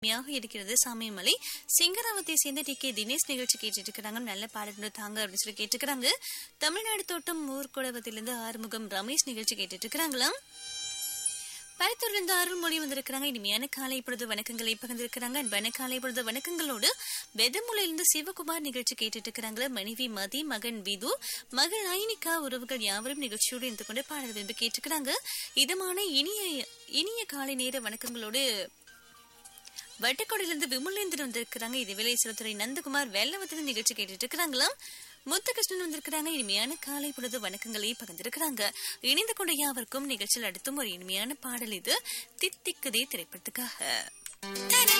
யாக இருக்கிறது சாமியமலை சிங்கராவத்தை சேர்ந்த டி கே தினேஷ் நிகழ்ச்சி கேட்டுட்டு இருக்கிறாங்க நல்ல பாடல் தாங்க அப்படின்னு சொல்லி கேட்டுக்கிறாங்க தமிழ்நாடு தோட்டம் ஊர்குடவத்திலிருந்து ஆறுமுகம் ரமேஷ் நிகழ்ச்சி கேட்டுட்டு இருக்கிறாங்களாம் பரித்தூர்ல இருந்து அருள்மொழி வந்திருக்கிறாங்க இனிமையான காலை பொழுது வணக்கங்களை பகிர்ந்திருக்கிறாங்க அன்பான காலை பொழுது வணக்கங்களோடு வெதமுலையிலிருந்து சிவகுமார் நிகழ்ச்சி கேட்டுட்டு இருக்கிறாங்க மனைவி மதி மகன் விது மகள் ஐனிகா உறவுகள் யாவரும் நிகழ்ச்சியோடு இருந்து கொண்டு பாடல் விரும்பி கேட்டுக்கிறாங்க இதமான இனிய இனிய காலை நேர வணக்கங்களோடு வட்டக்கோடையிலிருந்து விமலேந்திரன் வந்திருக்கிறாங்க இது விலை சிறுத்துறை நந்தகுமார் வெள்ளவத்தின் நிகழ்ச்சி கேட்டுட்டு இருக்கிறாங்களாம் முத்துகிருஷ்ணன் வந்திருக்கிறாங்க இனிமையான காலை பொழுது வணக்கங்களை பகிர்ந்திருக்கிறாங்க இணைந்து கொண்ட யாவருக்கும் நிகழ்ச்சியில் அடுத்தும் ஒரு இனிமையான பாடல் இது தித்திக்குதே திரைப்படத்துக்காக